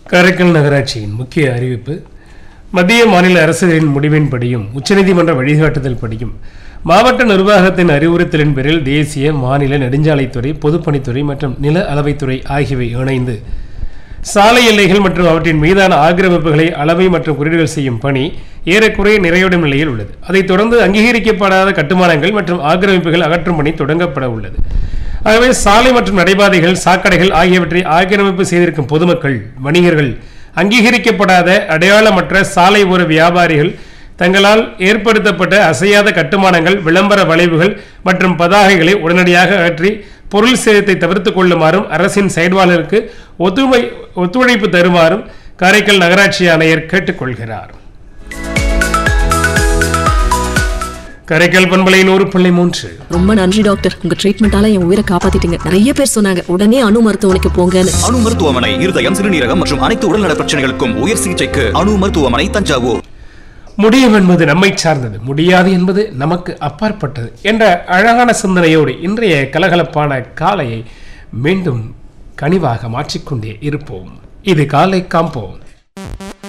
காரைக்கால் நகராட்சியின் முக்கிய அறிவிப்பு மத்திய மாநில அரசுகளின் முடிவின்படியும் உச்சநீதிமன்ற வழிகாட்டுதல் படியும் மாவட்ட நிர்வாகத்தின் அறிவுறுத்தலின் பேரில் தேசிய மாநில நெடுஞ்சாலைத்துறை பொதுப்பணித்துறை மற்றும் நில அளவைத்துறை ஆகியவை இணைந்து சாலை எல்லைகள் மற்றும் அவற்றின் மீதான ஆக்கிரமிப்புகளை அளவை மற்றும் குறியீடுகள் செய்யும் பணி ஏறக்குறைய நிறைவடையும் நிலையில் உள்ளது அதைத் தொடர்ந்து அங்கீகரிக்கப்படாத கட்டுமானங்கள் மற்றும் ஆக்கிரமிப்புகள் அகற்றும் பணி தொடங்கப்பட உள்ளது ஆகவே சாலை மற்றும் நடைபாதைகள் சாக்கடைகள் ஆகியவற்றை ஆக்கிரமிப்பு செய்திருக்கும் பொதுமக்கள் வணிகர்கள் அங்கீகரிக்கப்படாத அடையாளமற்ற சாலை ஓர வியாபாரிகள் தங்களால் ஏற்படுத்தப்பட்ட அசையாத கட்டுமானங்கள் விளம்பர வளைவுகள் மற்றும் பதாகைகளை உடனடியாக அகற்றி பொருள் சேதத்தை தவிர்த்துக் கொள்ளுமாறும் அரசின் செயல்பாளருக்கு ஒத்துழை ஒத்துழைப்பு தருமாறும் காரைக்கால் நகராட்சி ஆணையர் கேட்டுக்கொள்கிறார் காரைக்கால் பண்பலை நூறு புள்ளி மூன்று ரொம்ப நன்றி டாக்டர் உங்க ட்ரீட்மெண்டால என் உயிரை காப்பாத்திட்டீங்க நிறைய பேர் சொன்னாங்க உடனே அணு மருத்துவமனைக்கு போங்கன்னு அணு மருத்துவமனை இருதயம் சிறுநீரகம் மற்றும் அனைத்து உடல்நல பிரச்சனைகளுக்கும் உயர் சிகிச்சைக்கு அணு மருத்துவமனை தஞ்சாவூர் முடியும் என்பது நம்மை சார்ந்தது முடியாது என்பது நமக்கு அப்பாற்பட்டது என்ற அழகான சிந்தனையோடு இன்றைய கலகலப்பான காலையை மீண்டும் கனிவாக மாற்றிக்கொண்டே இருப்போம் இது காலை காம்போம்